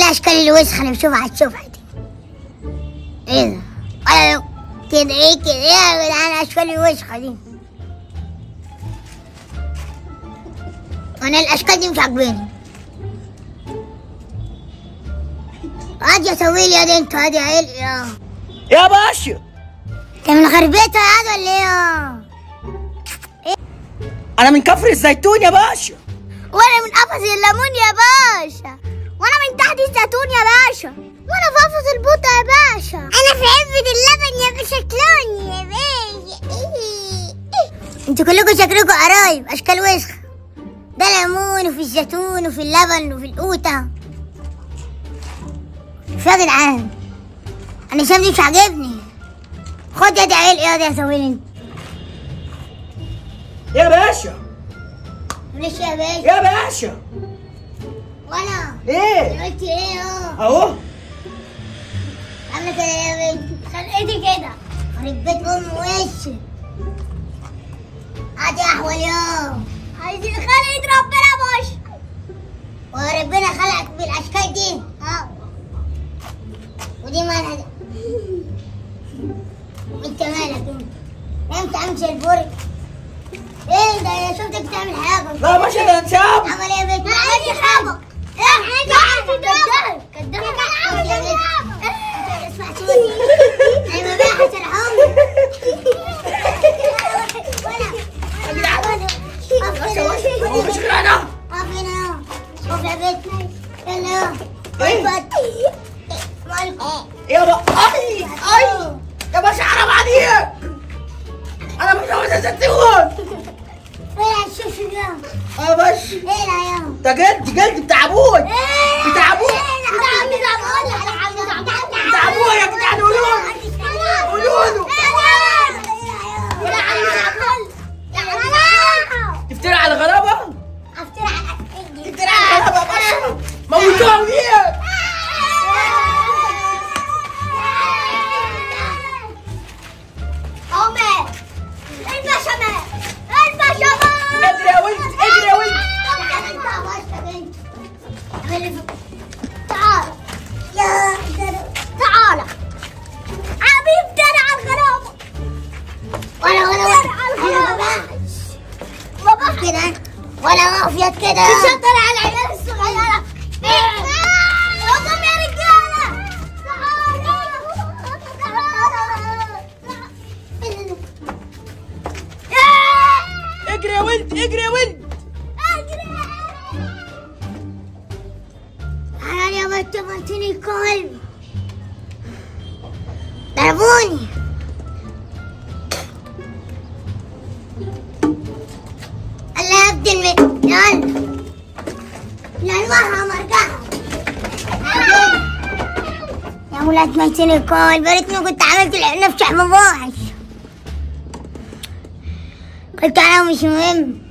الاشكال الوسخه اللي بشوفها هتشوفها دي ايه ده ولا كده ايه كده ايه يا جدعان الاشكال الوسخه دي انا الاشكال دي مش عاجباني هات يا سويل يا دي انت هات يا عيل يا يا باشا انت من غربيتها يا هاد ولا ايه انا من كفر الزيتون يا باشا وانا من قفص الليمون يا باشا وانا من تحت الزيتون يا باشا وانا في قفص البوطه يا باشا انا في علبه اللبن يا باشا كلوني يا باشا انتوا كلكم شكلكم قرايب اشكال وسخه ده ليمون وفي الزيتون وفي اللبن وفي القوطه شو يا جدعان انا شايف دي مش عاجبني خد يا دي عيل ايه يا سويل انت يا باشا معلش يا باشا يا باشا وانا ايه قلت ايه اه اهو عامله كده يا بنت خلقتي كده خرب بيت ام وشي هاتي احول يا عايزين خلقة ربنا مش وربنا خلقك بالاشكال دي ها ودي مالها دي انت مالك انت انت امشي البرج ايه ده يا شفتك بتعمل حاجه لا يا باشا ده انساب عمل ايه يا بنت؟ عمل حاجه ايه كذاب كذاب كذاب يا بنت اسمع شوي انا ما بقى هترحمني هو مش انا قف هنا قف يا بنت يلا إيه؟ مالك يا بقى اي اي يا باشا حرام عليك انا مش عاوز الزيتون ايه الشوش ده يا باشا ايه ده يا ده جلد جلد بتاع ابوي بتاع ابوي بتاع ابوي يا جدعان قولوا له قولوا له تفتري على الغلابه تفتري على الغلابه يا باشا موتوهم ليه اجري يا ولد اجري يا ولد تعال يا تعال حبيب ترى على الغرابة ولا ولا ولا ما بقاش كده ولا غافية كده تشطر على العيال الصغيرة قوم يا رجالة اجري يا ولد اجري يا ولد حلال يا بنت بنتني الكلب ضربوني الله يبدي الم... يلا يلا مرجعها يا ولاد ميتين الكلب يا ريتني كنت عملت نفسي مباحث قلت انا مش مهم